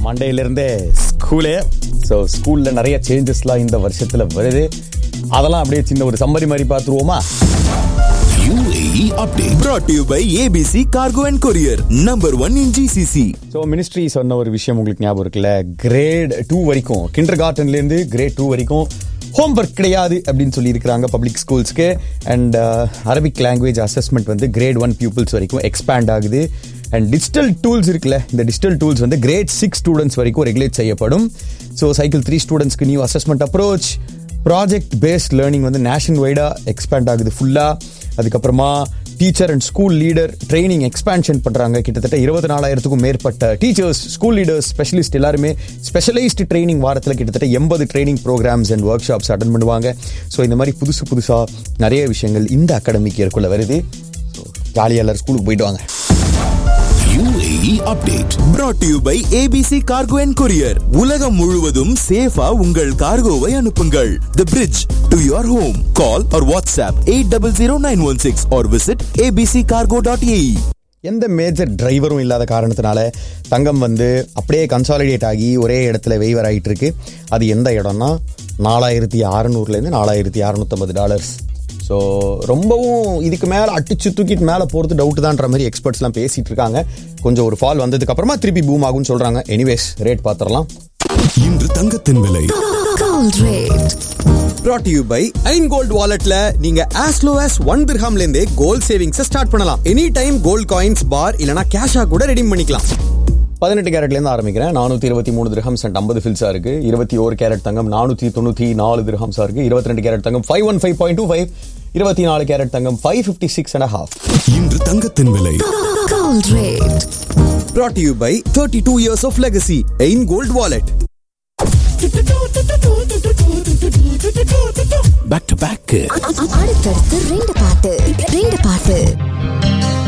மண்டேலேருந்தே ஸ்கூலே ஸோ ஸ்கூலில் நிறைய சேஞ்சஸ்லாம் இந்த வருஷத்தில் வருது அதெல்லாம் அப்படியே சின்ன ஒரு சம்மரி மாதிரி பார்த்துருவோமா UAE update brought to you by ABC Cargo and Courier, number one in GCC. So ministry சொன்ன ஒரு விஷயம் உங்களுக்கு ஞாபகம் இருக்குல்ல கிரேட் டூ வரைக்கும் கிண்டர் கார்டன்லேருந்து கிரேட் டூ வரைக்கும் ஹோம்ஒர்க் கிடையாது அப்படின்னு சொல்லியிருக்கிறாங்க பப்ளிக் ஸ்கூல்ஸ்க்கு அண்ட் அரபிக் லாங்குவேஜ் அசஸ்மெண்ட் வந்து கிரேட் ஒன் பியூப்பிள்ஸ் வரைக்கும் எக்ஸ்பேண்ட் ஆகுது அண்ட் டிஜிட்டல் டூல்ஸ் இருக்குல்ல இந்த டிஜிட்டல் டூல்ஸ் வந்து கிரேட் சிக்ஸ் ஸ்டூடெண்ட்ஸ் வரைக்கும் ரெகுலேட் செய்யப்படும் ஸோ சைக்கிள் த்ரீ ஸ்டூடெண்ட்ஸ்க்கு new assessment approach project based learning வந்து நேஷன் வைடாக எக்ஸ்பேண்ட் ஆகுது ஃபுல்லாக அதுக்கப்புறமா teacher and school leader training expansion பண்ணுறாங்க கிட்டத்தட்ட இருபத்தி நாலாயிரத்துக்கும் மேற்பட்ட டீச்சர்ஸ் ஸ்கூல் லீடர்ஸ் ஸ்பெஷலிஸ்ட் எல்லாருமே ஸ்பெஷலைஸ்டு ட்ரைனிங் வாரத்தில் கிட்டத்தட்ட எண்பது training programmes and workshops attend பண்ணுவாங்க ஸோ இந்த மாதிரி புதுசு புதுசாக நிறைய விஷயங்கள் இந்த அகாடமிக் இயர்க்குள்ள வருது ஸோ ஜாலியாக எல்லாரும் ஸ்கூலுக்கு போயிட்டு வாங்க UAE update brought to you by ABC Cargo and Courier. உலகம் முழுவதும் சேஃபா உங்கள் கார்கோவை அனுப்புங்கள். The bridge to your home. Call or WhatsApp 800916 or visit abccargo.ae. எந்த மேஜர் டிரைவரும் இல்லாத காரணத்தினால தங்கம் வந்து அப்படியே கன்சாலிடேட் ஆகி ஒரே இடத்துல வெய்வர் ஆகிட்டு இருக்கு அது எந்த இடம்னா நாலாயிரத்தி அறநூறுலேருந்து நாலாயிரத்தி அறநூற்றம்பது டாலர்ஸ் ஸோ ரொம்பவும் இதுக்கு மேலே அடிச்சு தூக்கிட்டு மேலே போகிறது டவுட் தான்ற மாதிரி எக்ஸ்பர்ட்ஸ்லாம் பேசிட்டு இருக்காங்க கொஞ்சம் ஒரு ஃபால் வந்ததுக்கு அப்புறமா திருப்பி பூம் ஆகும்னு சொல்கிறாங்க எனிவேஸ் ரேட் பார்த்துடலாம் இன்று தங்கத்தின் விலை Gold rate. brought to you by Ain gold வாலெட்ல நீங்க as low as ஒன் திர்ஹாம்ல இருந்தே கோல்ட் சேவிங்ஸ் ஸ்டார்ட் பண்ணலாம் any time gold coins bar இல்லனா கேஷா கூட ரெடீம் பண்ணிக்கலாம் பதினெட்டு கேரட்ல இருந்து ஆரம்பிக்கிறேன் நானூத்தி இருபத்தி மூணு திரஹம்ஸ் அண்ட் ஐம்பது ஃபில்ஸா இருக்கு இருபத்தி ஒரு கேரட் தங்கம் நானூத்தி தொண்ணூத்தி நாலு திரஹம்ஸா இருக்கு இருபத்தி ரெண்டு கேரட் தங்கம் five one five point two five இருபத்தி நாலு கேரட் தங்கம் five fifty six and half இன்று தங்கத்தின் விலை Gold rate. brought to you by thirty two years of legacy Ain gold wallet back to back அடுத்தடுத்து ரெண்டு பாட்டு ரெண்டு பாட்டு